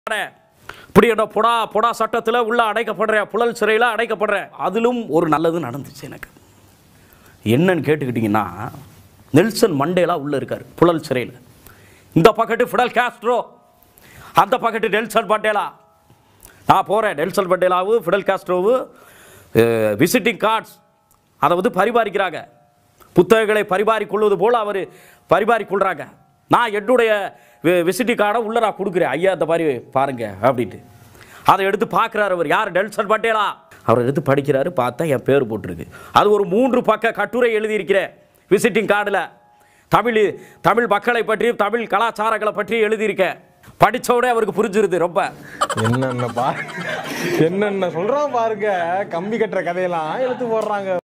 இப்படி என்ன புடா புடா சட்டத்தில் உள்ள அடைக்கப்படுற புழல் சிறையில் அடைக்கப்படுற அதிலும் ஒரு நல்லது நடந்துச்சு எனக்கு என்னன்னு கேட்டுக்கிட்டிங்கன்னா நெல்சன் மண்டேலா உள்ளே இருக்கார் புழல் சிறையில் இந்த பக்கத்து ஃபிடல் காஸ்ட்ரோ அந்த பக்கத்து நெல்சன் மண்டேலா நான் போகிறேன் நெல்சன் மண்டேலாவு ஃபிடல் காஸ்ட்ரோவு விசிட்டிங் கார்ட்ஸ் அதை வந்து பரிபாரிக்கிறாங்க புத்தகங்களை பரிபாரிக்கொள்வது போல் அவர் பரிபாரிக்கொள்கிறாங்க நான் என்னுடைய விசிட்டிங் கார்டை உள்ளே நான் கொடுக்குறேன் ஐயா இந்த மாதிரி பாருங்க அப்படின்ட்டு அதை எடுத்து பார்க்குறாரு அவர் யார் நெல்சன் மண்டேலா அவர் எடுத்து படிக்கிறாரு பார்த்தா என் பேர் போட்டிருக்கு அது ஒரு மூன்று பக்க கட்டுரை எழுதியிருக்கிறேன் விசிட்டிங் கார்டில் தமிழ் தமிழ் மக்களை பற்றி தமிழ் கலாச்சாரங்களை பற்றி எழுதியிருக்கேன் படிச்ச உடனே அவருக்கு புரிஞ்சிருது ரொம்ப என்னென்ன பா என்னென்ன சொல்றான் பாருங்க கம்பி கட்டுற கதையெல்லாம் எடுத்து போடுறாங்க